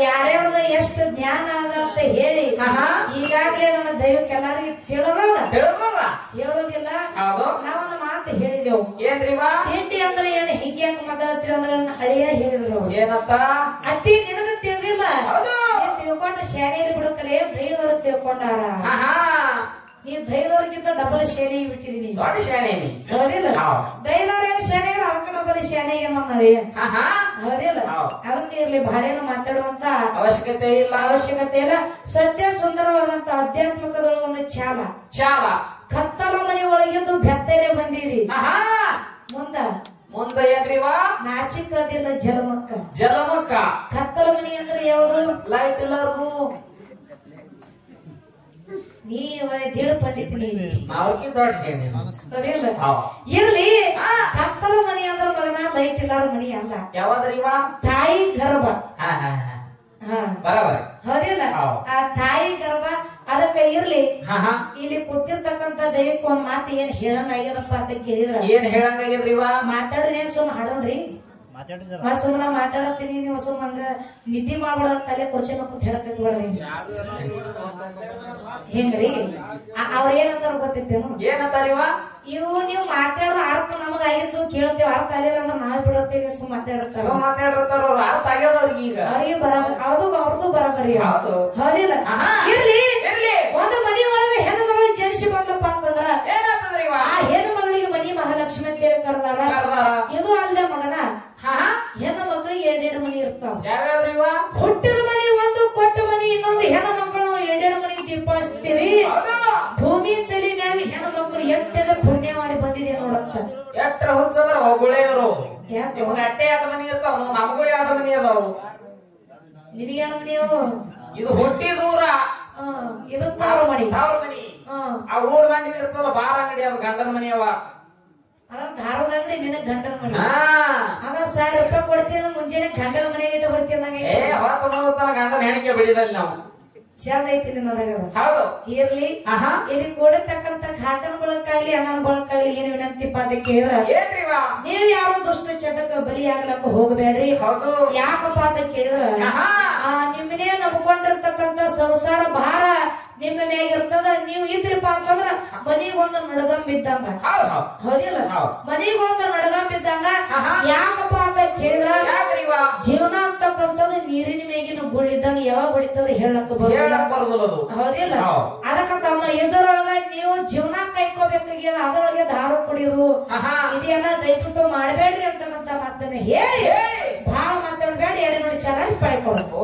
ಯಾರ್ಯಾರ್ದ ಎಷ್ಟು ಜ್ಞಾನ ಅದ ಅಂತ ಹೇಳಿ ಆಹಾ. ಈಗಾಗ್ಲೇ ನನ್ನ ದೈವಕ್ಕೆ ಎಲ್ಲಾರಿಗೂ ತಿಳಿದದ ತಿಳಿದಲ್ಲ ಹೇಳೋದಿಲ್ಲ ಹೌದು ನಾವೊಂದು ಮಾತು ಹೇಳಿದೆವು ಏನ್ರಿವಾ ತಿಂಡಿ ಅಂದ್ರೆ ಏನು ಹಿಂಗೆ ಯಾಕೆ ಮಾತಾಡ್ತೀರ ಅಂದ್ರೆ ನನ್ನ ಹಳೆಯ ಹೇಳಿದ್ರು ಅವ್ರು. ಏನಂತ ಅತ್ತಿ ನಿನಗ ತಿಳಿದಿಲ್ಲ ಹೌದು ನೀನ್ ತಿಳ್ಕೊಂಡ ಶಾನೆಯಲ್ಲಿ ಬಿಡುಕಲೆ ದೈವದವ್ರು ತಿಳ್ಕೊಂಡಾರ ಆಹಾ ನೀವ್ ದೈವದವ್ರಿಗಿಂತ ಡಬಲ್ ಶಾನೆ ಬಿಟ್ಟಿದೀನಿ ದೊಡ್ಡ ಶಾಣೇನಿ ಹೌದಿಲ್ಲ ಹೌದು. ದೈವದವ್ರೇನು ಶಾನೆ ಅದಕ್ಕೆ ಡಬಲ್ ಶಾನೆಗೆ ನಮ್ಮ ಹಳೆಯ ಆಹಾ ಹೌದಿಲ್ಲ ಹೌದು. ಅದಕ್ಕೆ ಇರ್ಲಿ ಬಾಳೆನು ಮಾತಾಡುವಂತ ಅವಶ್ಯಕತೆ ಇಲ್ಲ ಅವಶ್ಯಕತೆ ಇಲ್ಲ ಸತ್ಯ ಸುಂದರವಾದಂತ ಆಧ್ಯಾತ್ಮಿಕದೊಳಗ ಒಂದು ಚಾಲ ಚಾಲ ಕತ್ತಲ ಮನೆ ಒಳಗಿದ್ದು ಬೆತ್ತಲೆ ಬಂದಿರಿ ಆಹಾ ಮುಂದ ಮುಂದೆ ಏನ್ರಿವಾ ನಾಚಿಕದಿಲ್ಲ ಜಲಮಕ್ಕ ಜಲಮುಖ ಕತ್ತಲ ಮನೆ ಅಂದ್ರೆ ಯಾವುದು ಲೈಟ್ ಇಲ್ಲದು ನೀ ತಿಳು ಪಂಡಿತ ನೀ ನಾಲ್ಕಿ ದೊಡ್ಡ ಶಾಣೆ ಸರಿಯಲ್ಲ ಹೌದು. ಇರ್ಲಿ ಆ. ಕತ್ತಲ ಮನಿ ಅಂದ್ರ ಮಗನ ಲೈಟ್ ಇಲ್ಲಾರ ಮನಿ ಅಲ್ಲ ಯಾವದ್ರಿವಾ ತಾಯಿ ಗರ್ಭ ಹಾ ಹಾ ಹಾ ಹಾ ಬರಬರ ಹೌದಿಲ್ಲ ಹೌದು. ಆ ತಾಯಿ ಗರ್ಭ ಅದಕ್ಕ ಇರ್ಲಿ ಹಾ ಹಾ ಇಲ್ಲಿ ಕೂತಿರ್ತಕ್ಕಂತ ದೈವಕ್ಕೆ ಒಂದ್ ಮಾತು ಏನ್ ಹೇಳಂಗ ಆಗ್ಯದಪ್ಪ ಅಂತ ಕೇಳಿದ್ರ ಏನ್ ಹೇಳಂಗಾಗಿದ್ರಿವಾ ಮಾತಾಡ್ರಿ ಸುಮ್ ಹಾಡೋಣ್ರಿ ಮಾತಾಡಿ ಸರ್ ಮಾ ಸುಮ್ಮನ ಮಾತಾಡತ್ತೀನಿ ನೀವು ಸುಮ್ಮ ಹಂಗ ನಿದ್ದೆ ಮಾಡ್ಬಿಡ ತಲೆ ಕುರ್ಚಿ ಕೂತ್ ಹೇಳಕ್ ಬಿಡ್ರಿ ಹೆಂಗ್ರಿ ಆ- ಅವ್ರ ಏನಂತಾರ ಗೊತ್ತಿತ್ತೇನು ಏನಂತಾರಿವಾ ಇವು ನೀವು ಮಾತಾಡೋದು ಅರ್ಥ ನಮಗ ಆಗಿತ್ತು ಕೇಳ್ತೇವೆ ಅರ್ಥ ಆಗಿಲ್ಲ ಅಂದ್ರೆ ನಾವೇ ಬಿಡತ್ತೇವೆ ಸುಮ್ ಮಾತಾಡತ್ತಾರ ಸೊ ಮಾತಾಡಿರ್ತಾರ ಅವ್ರು ಅರ್ಥ ಆಗ್ಯದ ಅವ್ರಿಗೆ ಈಗ ಅವ್ರಿಗೆ ಬರ ಅದು ಅವ್ರದ್ದು ಬರಬರಿ ಹೌದು. ಹೌದಿಲ್ಲ ಆಹಾ. ಇರ್ಲಿ ಇರ್ಲಿ ಒಂದು ಮನಿ ಒಳಗೆ ಹೆಣ್ಣು ಮಗಳು ಜನಿಸಿ ಬಂದಪ್ಪ ಅಂತಂದ್ರ ಏನಾಗ್ತದ್ರಿವಾ ಆ ಹೆಣ್ಣು ಮಗಳಿಗೆ ಮನಿ ಮಹಾಲಕ್ಷ್ಮಿ ಅಂತ ಹೇಳಿ ಕರ್ದಾರ ಕರ್ದಾರ. ಇದು ಅಲ್ಲದೆ ಮಗನ ಹಾ ಹಾ ಹೆಣ್ಣು ಮಗಳಿಗೆ ಎರಡೆರಡು ಮನಿ ಇರ್ತಾವ ಯಾವ್ಯಾವ್ರಿವಾ ಹುಟ್ಟಿದ ಮನಿ ಒಂದು ಕೊಟ್ಟ ಮನಿ ಇನ್ನೊಂದು ಹೆಣ್ಣು ಮಕ್ಕಳು ನಾವು ಎರಡೆರಡು ಮನಿ ದೀಪ ಹಚ್ತೀವಿ ಹೌದು ಭೂಮಿ ತಲೆ ಮ್ಯಾಗ ಹೆಣ್ಣು ಮಕ್ಕಳು ಎಷ್ಟೆಲ್ಲ ಪುಣ್ಯ ಮಾಡಿ ಬಂದಿದೆ ನೋಡತ್ತ ಎಟ್ರ ಹುಚ್ಚಂದ್ರ ಹೊಗುಳೆಯವರು ಯಾಕೆ ನಿಮ್ಗ ಅಟ್ಟೆ ಎರಡು ಮನಿ ಇರ್ತಾವ ನಮಗೂ ಎರಡು ಮನಿ ಅದಾವು ನಿನಗೆ ಹೆಣ್ಣು ಮನಿ ಅವು ಇದು ಹುಟ್ಟಿ ದೂರ ಆ, ಇದು ತವ್ರ ಮನಿ ಅವ್ರ ಮನಿ ಆ, ಆ ಊರ್ ಗಂಡಿ ಇರ್ತಲ್ಲ ಬಾರ ಅಂಗಡಿ ಅದು ಗಂಡನ ಮನಿ ಅವ ಅದ ಧಾರದ ಅಂಗಡಿ ನಿನ್ನ ಗಂಡನ ಮನಿ ಹಾ ಅದ ಸಾವಿರ ರೂಪಾಯಿ ಕೊಡ್ತೀನಿ ಮುಂಜಾನೆ ಗಂಡನ ಮನೆಗೆ ಇಟ್ಟು ಬರ್ತೀನಿ ಅಂದಂಗೆ ಏ ಅವತ್ತು ನೋಡ್ತಾನ ಗಂಡನ ಹೆಣಿಕೆ ಬಿಡಿದಲ್ಲಿ ನಾವು ಚಂದ ಐತಿ ನಿನ್ನದಾಗ ಹೌದು ಇರ್ಲಿ ಆಹಾ ಇಲ್ಲಿ ಕೊಡತಕ್ಕಂತ ಕಾಕನ ಬಳಕ್ಕಾಗ್ಲಿ ಅಣ್ಣನ ಬಳಕ್ಕಾಗ್ಲಿ ಏನು ವಿನಂತಿಪ್ಪ ಅಂತ ಕೇಳಿದ್ರ ಏನ್ರಿವಾ ನೀವ್ ಯಾವ ದುಷ್ಟ ಚಟಕ್ಕೆ ಬಲಿ ಆಗ್ಲಕ್ಕ ಹೋಗಬೇಡ್ರಿ ಹೌದು ಯಾಕಪ್ಪ ಅಂತ ಕೇಳಿದ್ರ ಆಹಾ ಆ ನಿಮ್ಮನೇ ನಂಬ್ಕೊಂಡಿರ್ತಕ್ಕಂತ ಸಂಸಾರ ಭಾರ ನಿಮ್ಮ ಮ್ಯಾಗ ಇರ್ತದ ನೀವು ಇದ್ರಿಪ್ಪ ಅಂತಂದ್ರ ಮನಿಗೊಂದು ನಡಗಂಬ ಇದ್ದಂಗ ಹೌದು ಹೌದು ಹೌದಿಲ್ಲ ಹೌದು. ಮನಿಗೊಂದು ನಡಗಂಬ ಇದ್ದಂಗ ಆಹಾ. ಯಾಕಪ್ಪ ಅಂತ ಕೇಳಿದ್ರ ಯಾಕ್ರಿವಾ ಜೀವನ ಅಂತಕ್ಕಂಥದ್ದು ನೀರಿನ ಮೇಗಿನ ಗುಳ್ಳಿದ್ದಂಗ ಯಾವಾಗ ಹೊಡಿತದ ಹೇಳಕ್ ಬರೋದಿಲ್ಲ ಹೇಳಕ್ ಬರೋದಿಲ್ಲ ಅದು ಹೌದಿಲ್ಲ ಹೌದು. ಅದಕ್ಕ ತಮ್ಮ ಎದುರೊಳಗ ನೀವು ಜೀವನ ಕೈಕೋಬೇಕಾಗ್ಯದ ಅದರೊಳಗೆ ದಾರು ಕುಡಿಯುವುದು ಆಹಾ ಇದೆಲ್ಲ ದಯವಿಟ್ಟು ಮಾಡಬೇಡ್ರಿ ಅಂತಕ್ಕಂತ ಮಾತನ್ನ ಹೇಳಿ ಹೇಳಿ ಬಹಳ ಮಾತಾಡಬೇಡ ಎಡೆ ನೋಡಿ ಚೆನ್ನಾಗಿ ಪಡ್ಕೊಡು